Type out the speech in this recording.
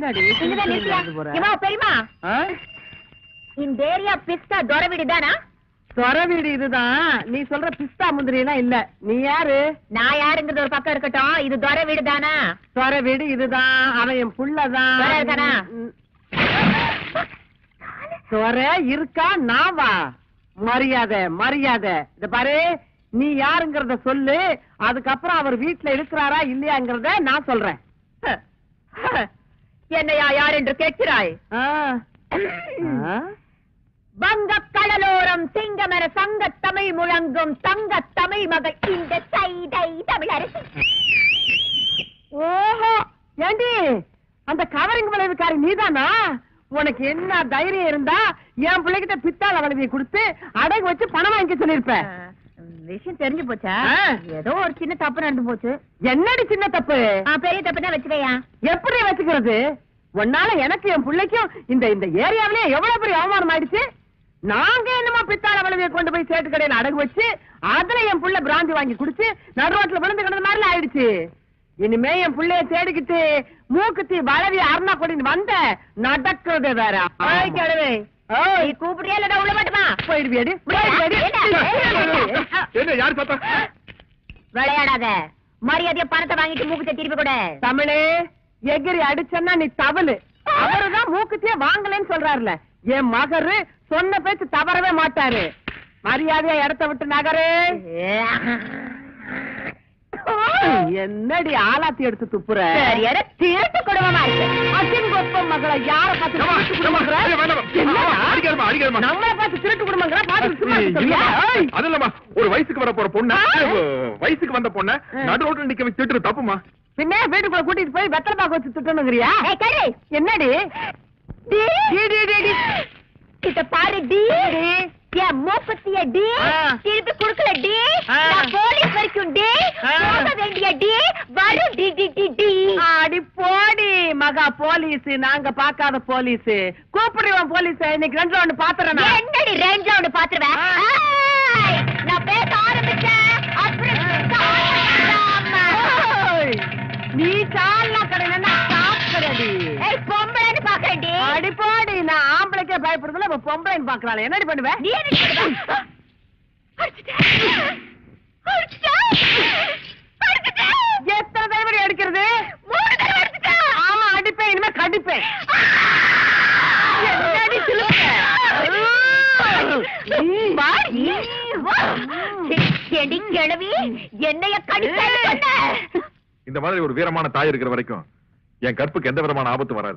என்னடி இங்கதான் நிறுத்தியா? நடந்து போற? இவா பெரியமா ஆ? இந்த ஏரியா பிஸ்தா தொர வீடுதானா சொர வீடு இதுதான் நீ சொல்ற பிஸ்தா முந்திரி எல்லாம் இல்ல நீ யாரு நான் யாருங்கிறது ஒரு பக்கம் இருக்கட்டும் இது தொர வீடுதானா சொர வீடு இதுதான் அவன் என் புள்ளதான் சொர இருக்கானா? ம். சொர இருக்கா நான் வா மரியாதை மரியாதை இத பாரு நீ யாருங்கறத சொல்லு அதுக்கப்புறம் அவர் வீட்டுல இருக்கிறாரா இல்லையாங்கறத நான் சொல்றேன் என்னையா யார் என்று கேட்கிறாய் ஆ. ஆ? வங்க கடலோரம் சிங்கமென சங்க தமிழ் முழங்கும் தங்க தமிழ் மகள் இந்த சைதை தமிழரசி ஓஹோ ஏண்டி அந்த கவரிங் விளைவுக்காரி நீதானா உனக்கு என்ன தைரியம் இருந்தா என் பிள்ளைகிட்ட பித்தாள விளைவியை கொடுத்து அடகு வச்சு பணம் வாங்கிக்க சொல்லிருப்ப விஷயம் தெரிஞ்சு போச்சா ஆ. ஏதோ ஒரு சின்ன தப்பு நடந்து போச்சு என்னடி சின்ன தப்பு ஆ, பெரிய தப்பு தான் வச்சுக்கையா எப்படி வச்சுக்கிறது உன்னால எனக்கு என் பிள்ளைக்கும் இந்த இந்த ஏரியாவிலே எவ்வளவு பெரிய அவமானம் ஆயிடுச்சு நாங்க என்னமா பித்தாள விளைவியை கொண்டு போய் சேட்டு கடையில அடகு வச்சு அதுல என் புள்ள பிராந்தி வாங்கி குடிச்சு நடுரோட்ல விழுந்து கிடந்த மாதிரி ஆயிடுச்சு இனிமே என் புள்ளைய தேடிக்கிட்டு மூக்குத்தி வளவி அருணா கொடின்னு வந்த நடக்கிறது வேற ஓய், கிழவி. நீ கூப்பிடுறியா இல்ல உள்ள மாட்டுமா போயிடுவியடி போயிடுவியடி. என்ன யார் பார்த்தா விளையாடாத மரியாதையா பணத்தை வாங்கிட்டு மூக்குத்தை திருப்பி கொடு தமிழே எகிரி அடிச்சன்னா நீ தவளு அவருதான் மூக்குத்தியே வாங்கலைன்னு சொல்றாருல என் மகரு சொன்ன பேச்சு தவறவே மாட்டாரு மரியாதையா இடத்த விட்டு நகரு என்னடி ஆலாத்தி எடுத்து துப்புற சரியான திருட்டு குடும்பமா இருக்கு அசின் கொப்பம் மகளை யார பார்த்து திருட்டு குடும்பங்கிற? என்னடா? நம்மளை பார்த்து திருட்டு குடும்பங்கிற பார்த்து சும்மா இருக்க சொல்றியா? ஏய்! அது இல்லம்மா ஒரு வயசுக்கு வர போற பொண்ணு ஆ. வயசுக்கு வந்த பொண்ண ஆ. நடு ரோட்ல நிக்க வச்சு திட்டுறது தப்புமா பின்ன வீட்டுக்குள்ள கூட்டிட்டு போய் வெத்தலை பாக்க வச்சு திட்டணுங்கிறியா ஏய், கழுவி. என்னடி டி. டி, டி, டி, டி. இத பாரு டி என் மூப்பத்திய டி ஆ. திருப்பி குடுக்கல டி ஆ. நான் போலீஸ் வரைக்கும் டி ஆ. போக வேண்டிய டி வரும் டி டி டி டி அடி போடி மகா போலீஸ் நாங்க பாக்காத போலீஸ் கூப்பிடுவோம் போலீஸ் இன்னைக்கு ரெண்டு ஒண்ணு பாத்துறேன் நான். என்னடி ரேஞ்சா ஒண்ணு பாத்துருவேன் ஆ. ஏய், நான் பேச ஆரம்பிச்சேன் அப்புறம் சாப்பிடாம. ஓய், நீ சால்னா கடையில காசு கிடையாது ஏய் பொம்பளைன்னு பாக்குறேன் டி அடி போடி நான் ஆம்பளைக்கே பயப்படுறதுல இப்ப பொம்பளைன்னு பாக்குறாள் என்னடி பண்ணுவேன் நீ என்ன பண்ணுவ? அடிச்சிட்டேன். அடிச்சிட்டேன். அடிச்சிட்டேன். எத்தனை தடவை அடிக்கிறது மூணு தடவை அடிச்சிட்டேன். ஆமா அடிப்பேன் இனிமே கடிப்பேன் என்னடி சிலுக்க? வா, நீ வா. செடி கிழவி என்னைய கடிக்க இந்த மாதிரி ஒரு வீரமான தாய் இருக்கிற வரைக்கும் என் கற்புக்கு எந்த விதமான ஆபத்து வராது